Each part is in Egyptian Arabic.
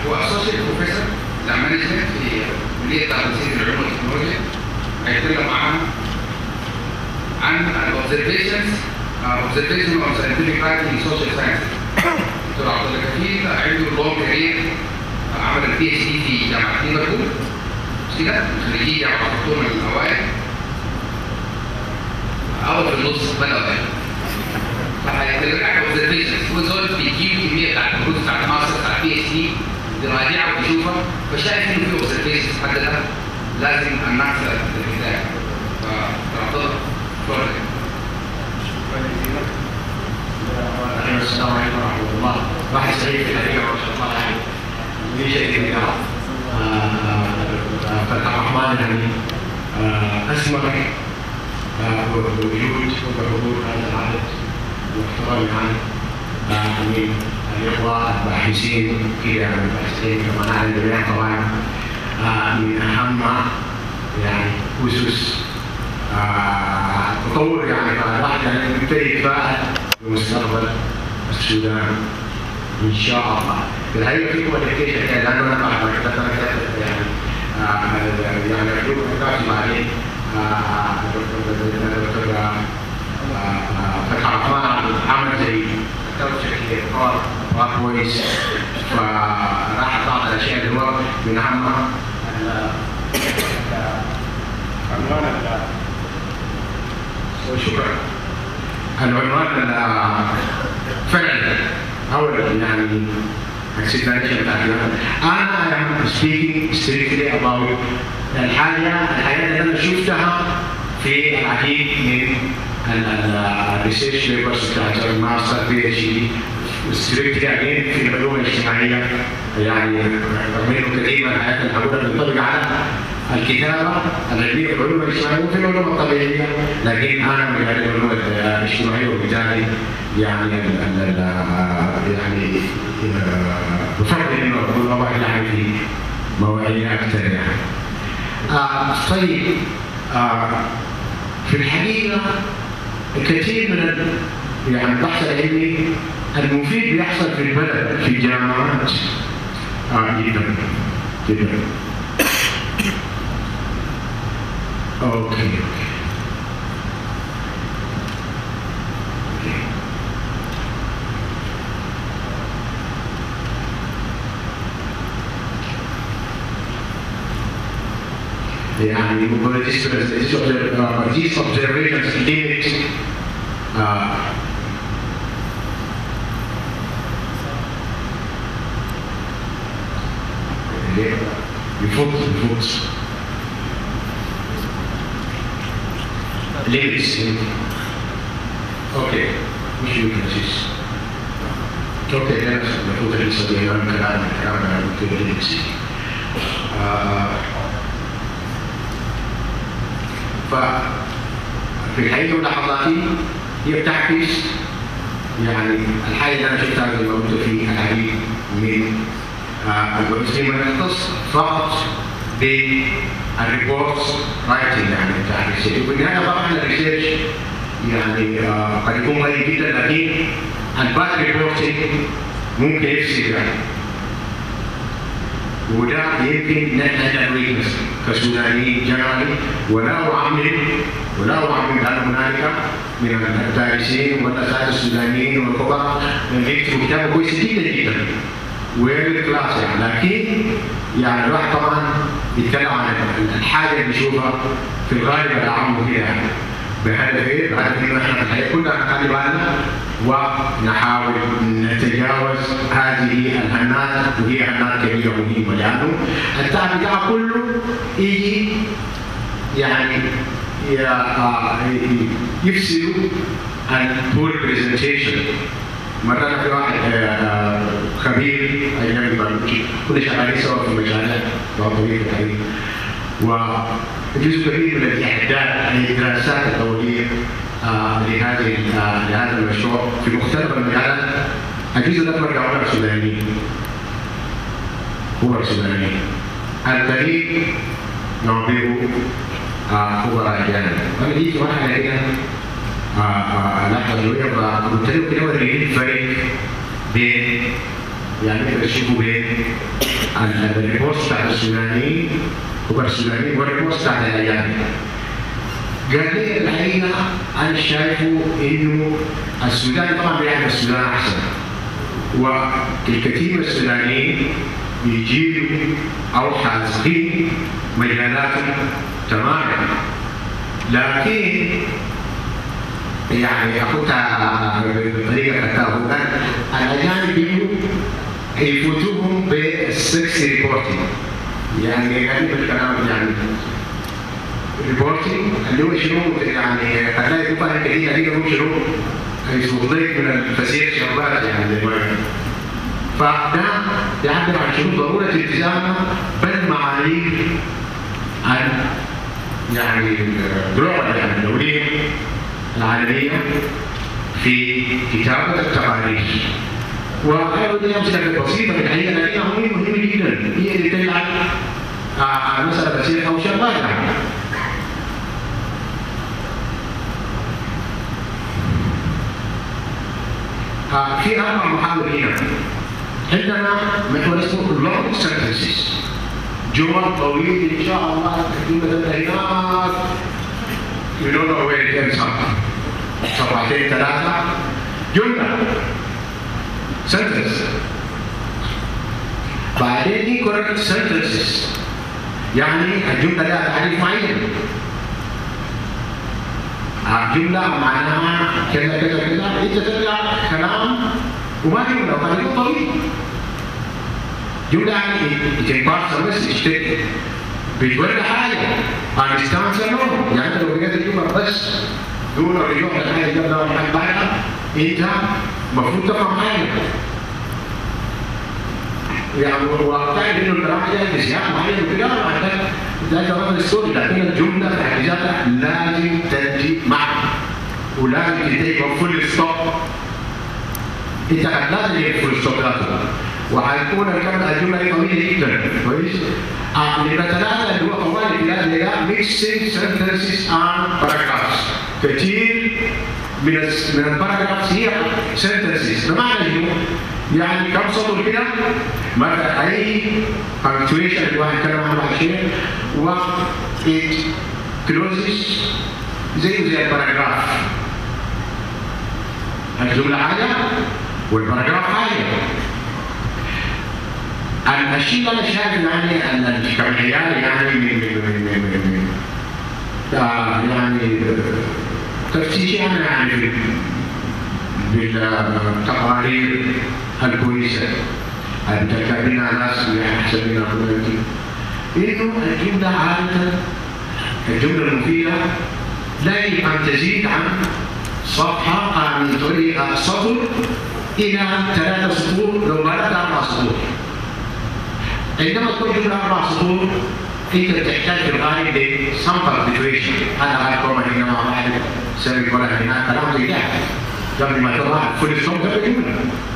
هو اسوشيت بروفيسور بتاع مانجمنت في كليه تنسيق العلوم والتكنولوجيا هيتكلم معانا عن الاوبزرفيشنز observation of scientific writing in social sciences. دكتور عبد الله كفيل عنده لونج كارير عمل البي اتش دي في جامعه ليفربول مش كده؟ خريجي جامعه الخرطوم من الاوائل او في النص بدأوا يعني فهيتكلم عن observations هو زول بيجيب كميه بتاعت الدروس بتاعت ماستر بتاعت بي اتش دي بيراجعها وبيشوفها فشايف انه في observations محدده لازم الناس البدايه فتفضل تفضل السلام عليكم ورحمه الله واحد سعيد في الحقيقه ما شاء الله يعني لي شيء كثير فتح الرحمن يعني اسمك بوجود وبحضور هذا العدد المحترم يعني من الاخوه الباحثين كذا من الباحثين كما نعلم جميعا طبعا من اهم يعني اسس تطور يعني الواحد يعني يبتدي يتفائل بمستقبل السودان ان شاء الله في الحقيقه في كواليفيكيشن لانه انا بعد ما كتبت انا كتبت يعني يعني ارجوك تكافي بعدين دكتور فتح الرحمن عمل زي كلتشر كده بار كويس فراح بعض الاشياء اللي هو من اهمها عنوان شكرا العنوان فعلا اولا يعني explanation بتاعت انا am speaking strictly about الحاجه الحاجات اللي انا شفتها في العديد من الريسيرش بيبرز بتاعت الماستر بي اتش دي ستريكتلي اجين في العلوم الاجتماعيه يعني رغم انه كثير من الحاجات اللي هقولها بتنطبق على الكتابه العلميه في العلوم الاجتماعيه وفي العلوم الطبيعيه لكن انا من العلوم الاجتماعيه وبالتالي يعني ال ال يعني بفضل انه اكون واحد يعني في مواعيد اكثر يعني. آه طيب آه في الحقيقه كثير من يعني البحث العلمي المفيد بيحصل في البلد في الجامعات آه جدا جدا اوكي اوكي يعني these observations limit uh, بفوت بفوت limits اوكي مش يمكن اسيس اوكي انا المفروض لسه بيان كلام كلام انا قلت limits ففي الحقيقه ملاحظاتي هي بتعكس يعني الحاجه اللي انا شفتها زي ما قلت في العديد من البحثين ما يختص فقط بالريبورتس رايتنج يعني بتاع الريسيرش وفي النهايه طبعا الريسيرش يعني آه قد يكون غالي جدا لكن الباك ريبورتنج ممكن يفسد يعني وده يمكن نحن ندعو كسودانيين جنرالي ولا أعمل ولا أعمل أن هنالك من الدارسين والأساتذة السودانيين والخبراء يكتبوا كتاب كويس جدا جدا وير كلاس يعني لكن يعني الواحد طبعا يتكلم عن الحاجه اللي بيشوفها في الغالب العام كده يعني بهدف ايه؟ بهدف انه احنا الحقيقه كلنا نخلي بالنا ونحاول نتجاوز هذه الهنات وهي هنات كبيره مهمه لانه التعب بتاعها كله يجي يعني يفسدوا البول برزنتيشن مرة أنا في واحد خبير أجنبي كنا شغالين سوا في مجالات طبيعية التعليم وجزء كبير من الإعداد الدراسات الدولية لهذه لهذا المشروع في مختلف المجالات الجزء الأكبر كان السودانيين هو السودانيين الباقي نعبره خبراء أجانب وأنا جيت واحد كده لحظة شوية فقلت له كده وريني الفرق بين يعني تقدر تشوفوا بين ال- الريبورت بتاعت السودانيين كبار السودانيين والريبورت بتاعت الاجانب قال لي الحقيقه انا شايفه انه السودان طبعا بيعرف السودان احسن والكثير من السودانيين بيجيبوا او حاسقين مجالاتهم تماما لكن يعني اخذتها بطريقه كتاب كان الاجانب بيجوا يفوتوهم بالسكس ريبورتنج يعني غريب الكلام يعني ريبورتنج اللي هو شنو يعني خلاه يكون فاهم كثير هذيك هو شنو يصوغ لك من الفسيخ شربات يعني زي ما يقولوا. فده يعبر عن شنو ضروره التزامنا بالمعايير ال- يعني الجلوبال يعني الدوليه العالميه في كتابه التقارير. وهذه دي امثله بسيطه في الحقيقه لكنها مهمه مهمه جدا هي اللي تلعب على مساله بسيطه او شغاله يعني. آه، في اربع محاور هنا عندنا محور اسمه لونج sentences جمل طويل ان شاء الله تكتبها هناك you don't know where it ends up صفحتين ثلاثه جمله sentence بعدين دي correct sentences يعني الجمله لها تعريف معين جملة معناها كذا كذا كذا انت ترجع كلام وما جملة وكان طويل جملة يعني it imparts a message بتقول حاجة understands a law يعني انت لو بقيت الجملة بس دون الرجوع لحاجة قبل ما حاجة بعدها انت المفروض تفهم حاجة يعني وتعرف انه الكلام ده بسياق معين وكده عندك ده جواب السوري لكن الجمله في حد ذاتها لازم تجي معك ولازم تنتهي فول ستوب انت لازم تجيب فول ستوب ذاته وهيكون الكلام الجمله دي طويله جدا كويس؟ آه نمرة ثلاثة اللي هو طوال الكلام اللي هي mixing sentences and paragraphs كثير من الس- من الباراجرافز هي sentences بمعنى انه يعني كم سطر كده ما في اي punctuation اللي الواحد يتكلم عنه بعد شيء و it closes زيه زي الباراجراف الجملة حاجة والباراجراف حاجة الشيء اللي انا شايف يعني ان كمعيار يعني من من من من من من آه يعني تفتيشي انا يعني في بالتقارير الكويسه التكابرين ناس احسن منا كلنا انه الجمله عاده الجمله المفيده لا يجب ان تزيد عن صفحه من طريق سطر الى ثلاثه سطور لو بلغت اربع سطور عندما تكون جمله اربع سطور انت تحتاج في الغالب لسمبل سيتويشن هذا غير كومن انما واحد سبب ولا هناك كلام زي ده قبل ما تضع فل ستوب قبل جمله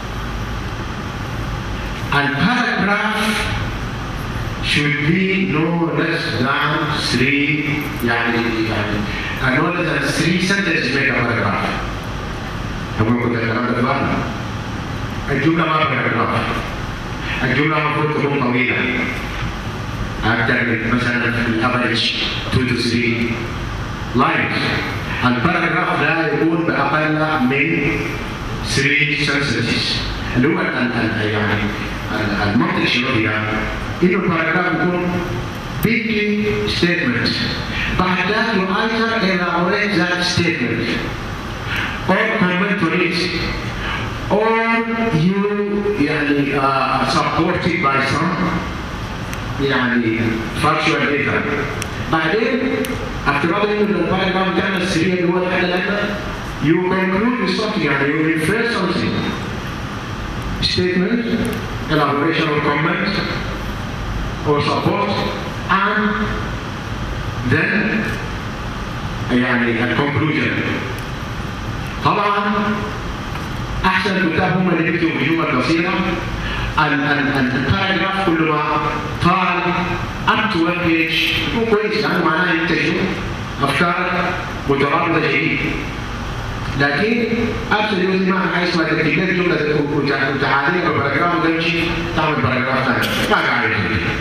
الباراجراف should be no less than three يعني يعني no less than three sentences make a paragraph. هم كنت الكلام ده فاهم الجملة ما باراجراف الجملة المفروض تكون طويلة أكثر من مثلا في الأفريج 2 to 3 لاينز الباراجراف لا يكون بأقل من 3 sentences اللي هو ال- ال- ال- يعني ال- المنطق الشبابي ده انه الباراجراف يكون big statement بعد ذلك you either elaborate that statement or comment on it or you يعني uh, supported by some يعني factual data بعدين افتراض انه الباراجراف بتاعنا السريع اللي هو الحاجه الادنى you conclude with something يعني you refer something statement elaboration or comment or support and then يعني الكونكلوجن طبعا احسن الكتاب هم اللي بيكتبوا بجمل قصيره ال- ال- ال- الباراجراف كل ما طال up to one page يكون كويس يعني معناه ينتجوا افكار مترابطه جديد لكن ابسوليوتلي ما في حاجه اسمها تكتب لك جمله وتعاليق باراجراف وتمشي تعمل باراجراف ثاني ما قاعد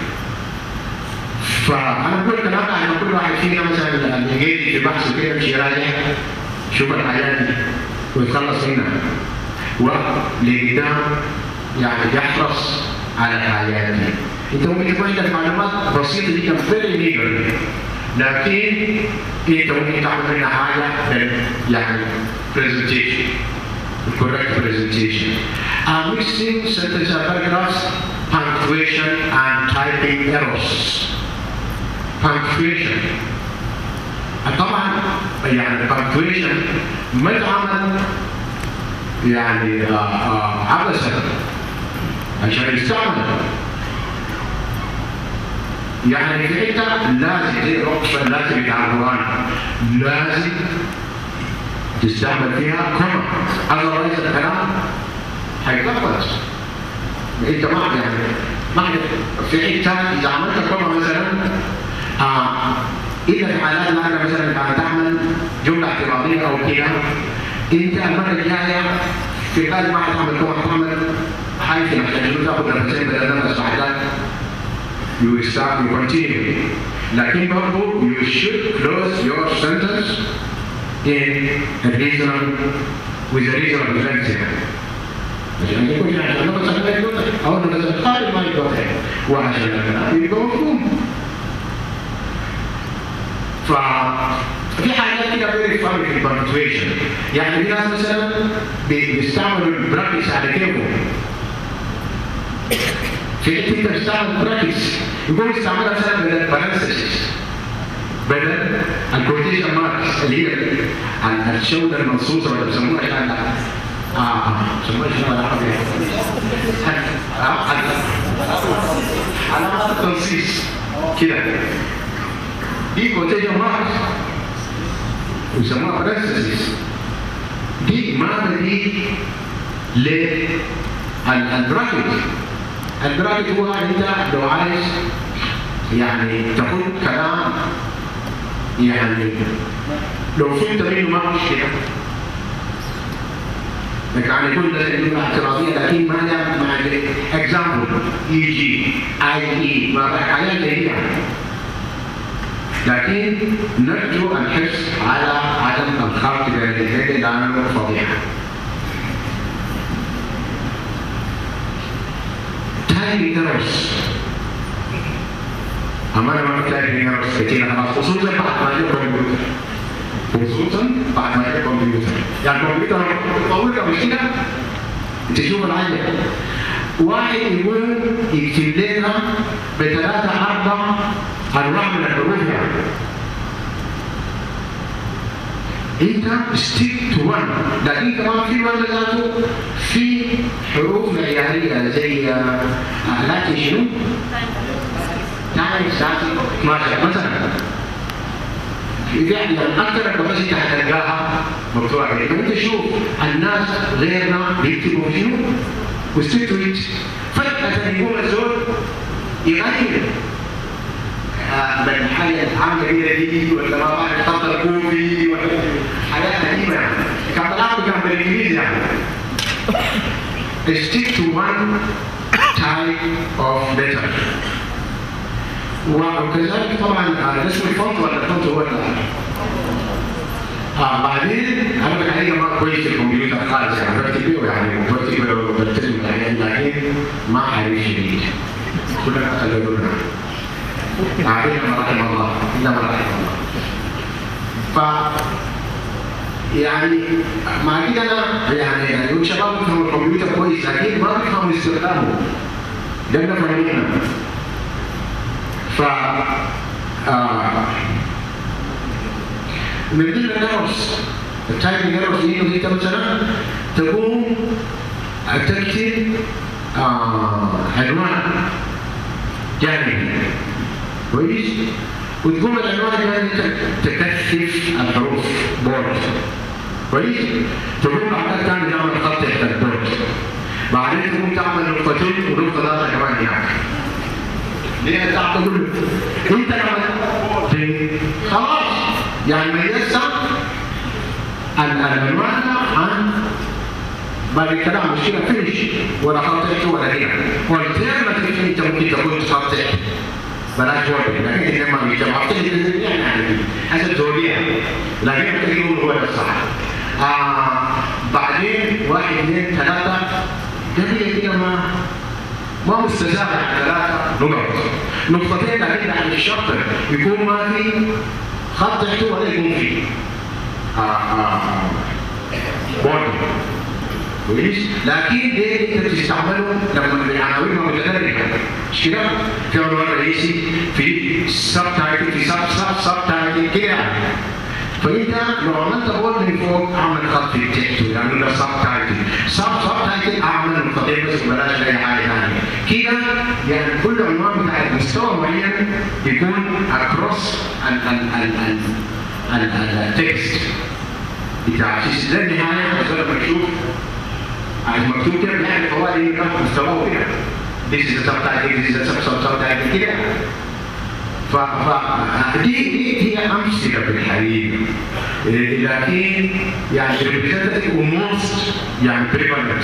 فانا بقول الكلام ده عشان كل واحد فينا مثلا اللي جاي في بحث كده يمشي يراجع شوف الحاجات دي ويتخلص منها ولقدام يعني يحرص على الحاجات دي انت ممكن تكون عندك معلومات بسيطه جدا فيري ميجر لكن انت ممكن تعمل منها حاجه يعني presentation correct presentation are mixing sentence and paragraphs punctuation and typing errors punctuation طبعا يعني punctuation ما اتعمل يعني آه آه عبثا عشان يستعمل يعني في حته لازم زي الرقصه لازم بتاع القران لازم تستعمل فيها كوما اذروايز الكلام هيتلخبط انت ما يعني ما في حته اذا عملت كوما مثلا آه الا في حالات ما انا مثلا كانت تعمل جمله اعتراضيه او كده انت المره الجايه في غالب ما حتعمل كوما حتعمل حاجه عشان تاخذ نفسين بدل نفس بعد you will start to continue. لكن برضو you should close your sentence in a reasonable with a reasonable length يعني. عشان يكون عشان نفس ما يقول او نفس الخارج ما يقول وعشان الكلام يبقى مفهوم. ف في حاجات كده فيري فاني في البنتويشن يعني في ناس مثلا بيستعملوا البراكتس على كيفهم في حته انت بتستعمل براكتس يقوم يستعملها مثلا بدل بارنسيس بدل الكوتيشن ماركس اللي هي الشوده المنصوصه ولا بيسموها ايه اه اه بيسموها ايه بالعربي علامات التنصيص كده دي كوتيشن ماركس ويسموها بارنسيس دي ما بديل للبراكت البراكت هو انت لو عايز يعني تقول كلام يعني لو فهمت منه ما مشكله لكن يعني يكون ده جمله اعتراضيه لكن ما لا مع اكزامبل اي جي اي اي ما حاجات زي دي لكن نرجو الحرص على عدم الخلط بين الاثنين لانه فضيحه تايمينج ايرورز أما أنا ما تايمينج ايرورز كثير خلاص خصوصا بعد ما يجي كمبيوتر خصوصا بعد ما يجي كمبيوتر يعني الكمبيوتر طويل مش كده تشوف العجب واحد يقول يكتب لنا بثلاثة أربع أنواع من الحروف يعني انت ستيك تو وان لكن كمان في وان ذاته في حروف معياريه زي لكن شنو؟ تايم ساعتي 12 مثلا يعني اكثر البحوث انت حتلقاها مكتوبه عليك انت شوف الناس غيرنا بيكتبوا شنو؟ وستيك تو ات فجاه يقوم الزول يغير بالحاجة العامة كده دي ولا ما بعرف الخط الكوفي ولا حاجات قديمة يعني كان بلعب كان بالإنجليزي يعني stick to one type of letter وكذلك طبعا ده اسمه الفونت ولا الفونت هو آه بعدين انا بتعلم ما كويس الكمبيوتر خالص يعني بكتب بيه يعني بكتب بكتب يعني لكن ما حريف شديد كلنا خلونا عارفين ما رحم الله الا ما رحم الله ف يعني مع كده انا يعني يعني الشباب بيفهموا الكمبيوتر كويس لكن ما بيفهموا استخدامه ده اللي فاهمينه ف آه من ضمن الايرورز التايبنج ايرورز دي انه انت مثلا تقوم تكتب آه عنوان جانبي كويس وتقوم العنوان ده تكثف الحروف بورد كويس تقوم بعدها تعمل تعمل خط تحت البورد بعدين تقوم تعمل نقطتين ونقطه ثلاثه كمان يعني ليه تعمل كله انت لما خلاص يعني ميزت العنوان عن بعد الكلام مشكله فينش ولا خطئت ولا هنا والتيرنتيف انت ممكن تكون تخطئ بلاش وردي لكن انما بيجمع يعني حسب زوديها لكن تقول هو الصح آه بعدين واحد اثنين ثلاثه قبل كده ما ما مستزاد عن ثلاثه نقط نقطتين لكن عن الشرط يكون ما في خط تحته ولا يكون فيه آه آه بورد كويس لكن ليه انت بتستعمله لما العناوين متدرجه مش كده؟ في عنوان رئيسي في سب تايتل في سب سب سب تايتل كده يعني فانت لو عملت بورد من فوق اعمل خط في تحته يعني ده سب تايتل سب سب تايتل اعمل نقطتين بس بلاش اي حاجه ثانيه كده يعني كل عنوان بتاع مستوى معين يكون اكروس التكست بتاع ده النهايه بس لما تشوف المكتوب كده بنعمل فوائد ايه ناخد مستواه كده This is the subtitle, this is the sub sub subtitle كده ف ف دي دي هي امثله في الحقيقه لكن يعني representative وموست يعني prevalent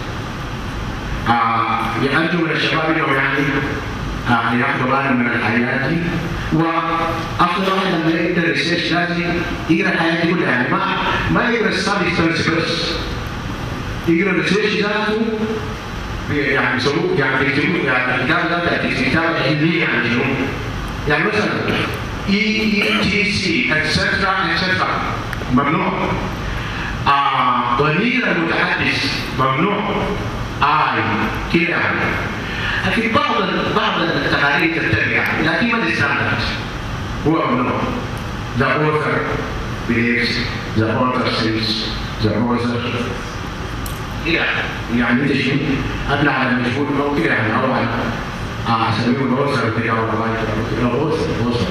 آه يأتوا من الشباب انهم يعني آه ياخذوا بالهم من الحياه دي وافضل واحد لما يقرا الريسيرش لازم يقرا الحياه دي كلها يعني ما ما يقرا السبستنس بس يقرا الريسيرش ذاته يعني بيسموه يعني بيكتبوه يعني الكتاب ده بتاع الكتاب العلمي يعني شنو؟ يعني مثلا اي اي تي سي اتسترا اتسترا ممنوع آه ضمير المتحدث ممنوع اي كده يعني في بعض بعض التقارير تتبع لكن ما الستاندرد هو ممنوع the author believes the author says the author كده يعني انت شو ابلع على المشهور او كده يعني او على اسميه الوصل كده او كده وصل وصل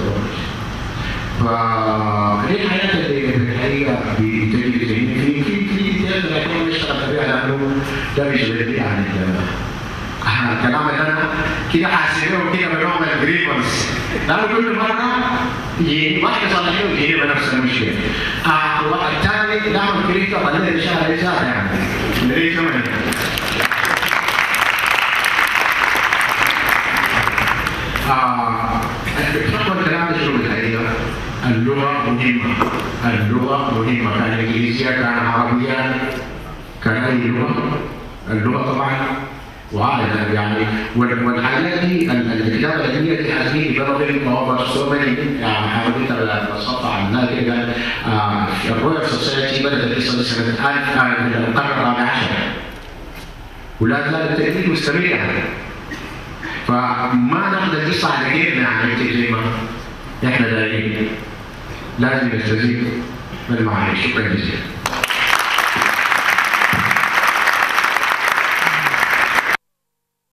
فدي الحياه اللي في الحقيقه بتجي ذهني في في في امتياز لكن نشتغل بيها لانه ده بيشغل بي عن الكلام اللي انا كده حاسبه كده بنوع من الجريفنس لانه كل مره يجي واحد صالحين ويجي بنفس المشكله. آه الثاني نعمل كريتو خلينا نشتغل رساله يعني. ليه كمان؟ آه الكلام ده شنو الحقيقه؟ اللغه مهمه اللغه مهمه كان انجليزيه كان عربيه كان اي لغه اللغه طبعا وهذا يعني والحاجات دي الكتابه العلميه دي حزين developing over so many يعني حاولت ابسطها عنها كده الرويال سوسايتي بدات القصه سنه 1000 القرن الرابع عشر ولا زال التأكيد مستمر يعني فما ناخذ القصه على كيفنا يعني زي ما احنا دايرين لازم نستزيد بالمعاني شكرا جزيلا